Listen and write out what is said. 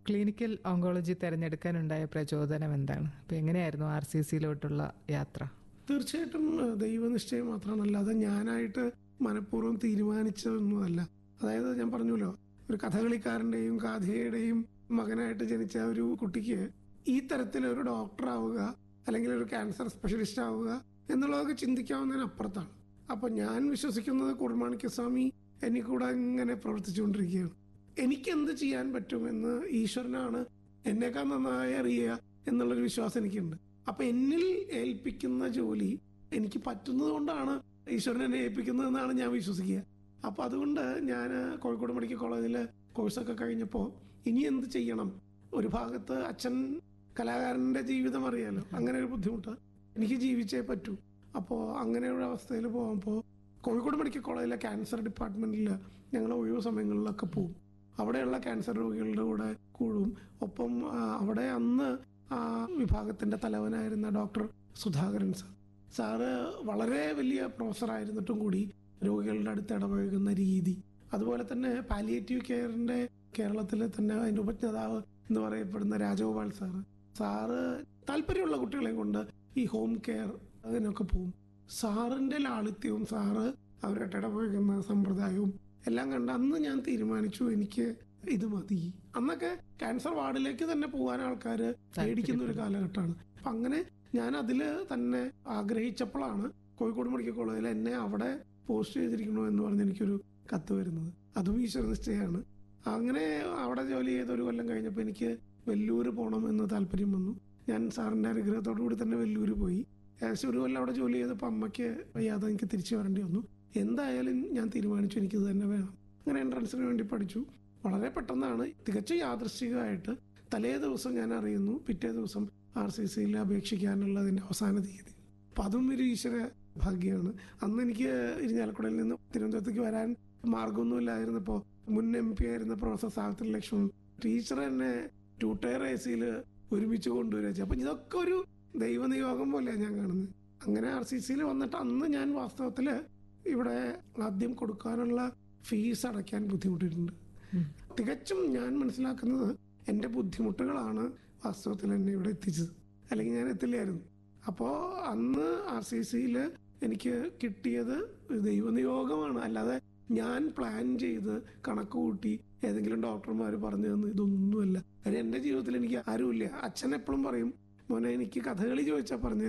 Clinical oncology തിരഞ്ഞെടുക്കാനുണ്ടായ പ്രചോദനം എന്താണ് അപ്പം എങ്ങനെയായിരുന്നു ആർ സി സിയിലോട്ടുള്ള യാത്ര തീർച്ചയായിട്ടും ഏഹ്, ദൈവനിശ്ചയം മാത്രമാണ് അല്ലാതെ ഞാനായിട്ട് മനഃപൂർവ്വം തീരുമാനിച്ചതൊന്നുമല്ല അതായത് ഞാൻ പറഞ്ഞല്ലോ ഒരു കഥകളിക്കാരന്റെയും കാഥികയുടെയും മകനായിട്ട് ജനിച്ച ഒരു കുട്ടിക്ക് ഈ തരത്തിൽ ഒരു ഡോക്ടർ ആവുക അല്ലെങ്കിൽ ഒരു ക്യാൻസർ സ്പെഷ്യലിസ്റ്റ് ആവുക എന്നുള്ളതൊക്കെ ചിന്തിക്കാവുന്നതിന് അപ്പുറത്താണ് അപ്പൊ ഞാൻ വിശ്വസിക്കുന്നത് കുർമാണിക്കസ്വാമി എന്നെ കൂടെ ഇങ്ങനെ പ്രവർത്തിച്ചുകൊണ്ടിരിക്കുകയാണ് എനിക്ക് എന്ത് ചെയ്യാൻ പറ്റുമെന്ന് ഈശ്വരനാണ് എന്നേക്കാൾ നന്നായി അറിയുക എന്നുള്ളൊരു വിശ്വാസം എനിക്കുണ്ട് അപ്പൊ എന്നിൽ ഏൽപ്പിക്കുന്ന ജോലി എനിക്ക് പറ്റുന്നത് കൊണ്ടാണ് ഈശ്വരൻ എന്നെ ഏൽപ്പിക്കുന്നതെന്നാണ് ഞാൻ വിശ്വസിക്കുക അപ്പൊ അതുകൊണ്ട് ഞാൻ കോഴിക്കോട് മെഡിക്കൽ കോളേജിൽ കോഴ്സൊക്കെ കഴിഞ്ഞപ്പോൾ ഇനി എന്ത് ചെയ്യണം ഒരു ഭാഗത്ത് അച്ഛൻ കലാകാരന്റെ ജീവിതം അറിയാലോ അങ്ങനെ ഒരു ബുദ്ധിമുട്ട് എനിക്ക് ജീവിച്ചേ പറ്റൂ അപ്പോൾ അങ്ങനെ ഒരു അവസ്ഥയിൽ പോകുമ്പോൾ കോഴിക്കോട് മെഡിക്കൽ കോളേജിലെ ക്യാൻസർ ഡിപ്പാർട്ട്മെന്റിൽ ഞങ്ങൾ ഒഴിവ് സമയങ്ങളിലൊക്കെ പോകും അവിടെയുള്ള ക്യാൻസർ രോഗികളുടെ കൂടെ കൂടും ഒപ്പം ആ, അവിടെ അന്ന് ആ വിഭാഗത്തിന്റെ തലവനായിരുന്ന ഡോക്ടർ സുധാകരൻ സാർ സാറ് വളരെ വലിയ പ്രൊഫസർ ആയിരുന്നിട്ടും കൂടി രോഗികളുടെ അടുത്ത് ഇടപഴകുന്ന രീതി അതുപോലെ തന്നെ പാലിയേറ്റീവ് കെയറിന്റെ കേരളത്തിലെ തന്നെ അതിന്റെ ഉപജ്ഞാതാവ് എന്ന് പറയപ്പെടുന്ന രാജഗോപാൽ സാറ് സാറ് താല്പര്യമുള്ള കുട്ടികളെയും കൊണ്ട് ഈ ഹോം കെയർ അതിനൊക്കെ പോകും സാറിന്റെ ലാളിത്യവും സാറ് അവരായിട്ട് ഇടപഴകുന്ന സമ്പ്രദായവും എല്ലാം കണ്ട് അന്ന് ഞാൻ തീരുമാനിച്ചു എനിക്ക് ഇത് മതി അന്നൊക്കെ ക്യാൻസർ വാർഡിലേക്ക് തന്നെ പോകാൻ ആൾക്കാർ പേടിക്കുന്ന ഒരു കാലഘട്ടമാണ് അപ്പൊ അങ്ങനെ ഞാൻ അതില് തന്നെ ആഗ്രഹിച്ചപ്പോഴാണ് കോഴിക്കോട് മെഡിക്കൽ കോളേജിൽ എന്നെ അവിടെ പോസ്റ്റ് ചെയ്തിരിക്കണോ എന്ന് പറഞ്ഞ് എനിക്കൊരു കത്ത് വരുന്നത് അതും ഈശ്വര നിശ്ചയമാണ് അങ്ങനെ അവിടെ ജോലി ചെയ്ത ഒരു കൊല്ലം കഴിഞ്ഞപ്പോൾ എനിക്ക് വെല്ലൂര് പോകണം എന്ന് താല്പര്യം വന്നു ഞാൻ സാറിന്റെ അനുഗ്രഹത്തോടു കൂടി തന്നെ വെല്ലൂര് പോയി ഏകദേശം ഒരു കൊല്ലം അവിടെ ജോലി ചെയ്തപ്പോൾ അമ്മയ്ക്ക് വയ്യാതെ എനിക്ക് തിരിച്ചു വരേണ്ടി വന്നു എന്തായാലും ഞാൻ തീരുമാനിച്ചു എനിക്കിത് തന്നെ വേണം അങ്ങനെ എൻട്രൻസിന് വേണ്ടി പഠിച്ചു വളരെ പെട്ടെന്നാണ് തികച്ചും യാദൃശ്ചികമായിട്ട് തലേ ദിവസം ഞാൻ അറിയുന്നു പിറ്റേ ദിവസം ആർ സി സിയിൽ അപേക്ഷിക്കാനുള്ളതിന്റെ അവസാന തീയതി അപ്പൊ അതും ഒരു ഈശ്വര ഭാഗ്യമാണ് അന്ന് എനിക്ക് ഇരിഞ്ഞാലക്കുടയിൽ നിന്ന് തിരുവനന്തപുരത്തേക്ക് വരാൻ മാർഗമൊന്നുമില്ലായിരുന്നപ്പോ മുൻ എം പി ആയിരുന്ന പ്രൊഫസർ സാവിത്രി ലക്ഷ്മൺ ടീച്ചർ എന്നെ ടൂ ടയർ എ സിയിൽ ഒരുമിച്ച് കൊണ്ടുവരാ അപ്പൊ ഇതൊക്കെ ഒരു ദൈവനിയോഗം പോലെയാണ് ഞാൻ കാണുന്നത് അങ്ങനെ ആർ സി സിയിൽ വന്നിട്ട് അന്ന് ഞാൻ വാസ്തവത്തില് ഇവിടെ ആദ്യം കൊടുക്കാനുള്ള ഫീസ് അടയ്ക്കാൻ ബുദ്ധിമുട്ടിയിട്ടുണ്ട് ഉം. തികച്ചും ഞാൻ മനസ്സിലാക്കുന്നത് എൻ്റെ ബുദ്ധിമുട്ടുകളാണ് വാസ്തവത്തിൽ എന്നെ ഇവിടെ എത്തിച്ചത് അല്ലെങ്കിൽ ഞാൻ എത്തില്ലായിരുന്നു അപ്പോൾ അന്ന് ആർ സി സിയിൽ എനിക്ക് കിട്ടിയത് ഒരു ദൈവനിയോഗമാണ് അല്ലാതെ ഞാൻ പ്ലാൻ ചെയ്ത് കണക്ക് കൂട്ടി ഏതെങ്കിലും ഡോക്ടർമാർ പറഞ്ഞു തന്നു ഇതൊന്നുമല്ല കാര്യം എൻ്റെ ജീവിതത്തിൽ എനിക്ക് ആരുമില്ല അച്ഛൻ എപ്പോഴും പറയും മോനെ എനിക്ക് കഥകളി ചോദിച്ചാൽ പറഞ്ഞു